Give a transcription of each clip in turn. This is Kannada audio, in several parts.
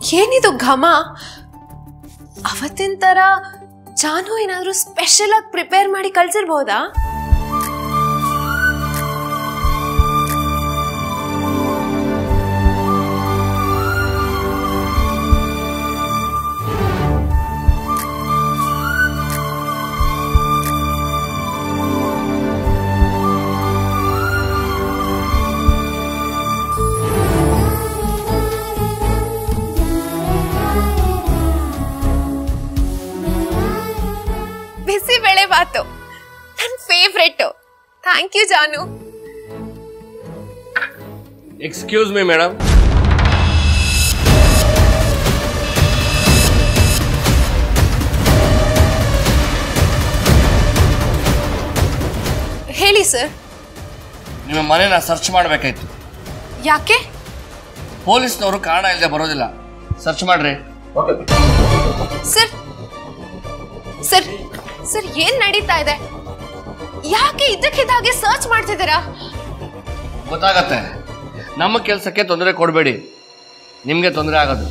ಏನಿದು ಘಮ ಅವತ್ತಿನ ತರ ಜಾನು ಏನಾದ್ರೂ ಸ್ಪೆಷಲ್ ಆಗಿ ಪ್ರಿಪೇರ್ ಮಾಡಿ ಕಳ್ಸಿರ್ಬೋದಾ ಬಿಸಿ ಬೆಳೆ ಬಾತು ನನ್ನ favourite thank you Jaanu excuse me madam ಹೇಳಿ ಸರ್ ನಿಮ್ಮ ಮನೆನ ಸರ್ಚ್ ಮಾಡಬೇಕಾಯ್ತು ಯಾಕೆ ಪೊಲೀಸ್ನವರು ಕಾರಣ ಇಲ್ಲದೆ ಬರೋದಿಲ್ಲ ಸರ್ಚ್ ಮಾಡ್ರಿ ಸರ್ ಸರ್ ಸರ್ ಏನ್ ನಡೀತಾ ಇದೆ ಯಾಕೆ ಇದ್ದಕ್ಕಿದ್ದಾಗೆ ಸರ್ಚ್ ಮಾಡ್ತಿದ್ದೀರಾ ಗೊತ್ತಾಗತ್ತೆ ನಮ್ಮ ಕೆಲಸಕ್ಕೆ ತೊಂದರೆ ಕೊಡಬೇಡಿ ನಿಮಗೆ ತೊಂದರೆ ಆಗೋದು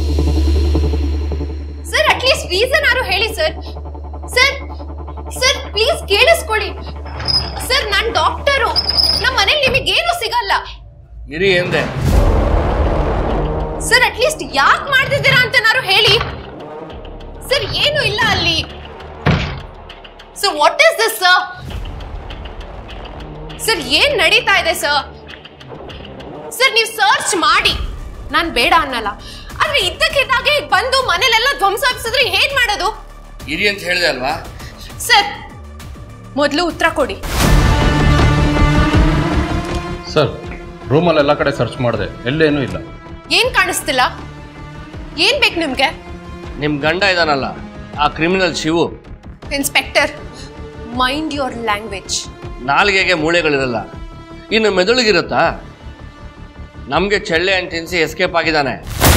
ಸರ್ ಅಟ್ಲೀಸ್ಟ್ ರೀಸನ್ ಆರು ಹೇಳಿ ಸರ್ ಸರ್ ಸರ್ ಪ್ಲೀಸ್ ಕೇಳಿಸ್ಕೊಳ್ಳಿ ಸರ್ ನಾನ್ ಡಾಕ್ಟರು ನಮ್ಮ ಮನೇಲಿ ನಿಮಗೇನು ಸಿಗಲ್ಲ ಇರಿ ಎಂದೆ ಸರ್ ಅಟ್ಲೀಸ್ಟ್ ಯಾಕೆ ಮಾಡ್ತಿದ್ದೀರಾ ಅಂತನಾರು ಹೇಳಿ ಸರ್ ಏನು ಇಲ್ಲ ಅಲ್ಲಿ sir what is this sir sir ಏನ್ ನಡೀತಾ ಇದೆ ಸರ್ ಸರ್ ನೀವು ಸರ್ಚ್ ಮಾಡಿ ನಾನ್ ಬೇಡ ಅನ್ನಲ್ಲ ಆದ್ರೆ ಇದ್ದಕ್ಕಿದ್ದಾಗೆ ಈಗ ಬಂದು ಮನೇಲೆಲ್ಲ ಧ್ವಂಸ ಹಾಕ್ಸಿದ್ರೆ ಏನ್ ಮಾಡೋದು ಇರಿ ಅಂತ ಹೇಳಿದೆ ಅಲ್ವಾ ಸರ್ ಮೊದಲು ಉತ್ತರ ಕೊಡಿ ಸರ್ ರೂಮಲ್ಲಿ ಎಲ್ಲ ಕಡೆ ಸರ್ಚ್ ಮಾಡಿದೆ ಎಲ್ಲೇನೂ ಇಲ್ಲ ಏನ್ ಕಾಣಿಸ್ತಿಲ್ಲ ಏನ್ ಬೇಕು ನಿಮ್ಗೆ ನಿಮ್ಮ ಗಂಡ ಇದಾನಲ್ಲ ಆ criminal Shivu inspector mind your language ನಾಲಿಗೆಗೆ ಮೂಳೆಗಳಿರಲ್ಲ ಇನ್ನು ಮೆದುಳಿಗಿರುತ್ತಾ ನಮಗೆ ಚಳ್ಳೆ ಅಂತ ತಿನ್ಸಿ ಎಸ್ಕೇಪ್ ಆಗಿದ್ದಾನೆ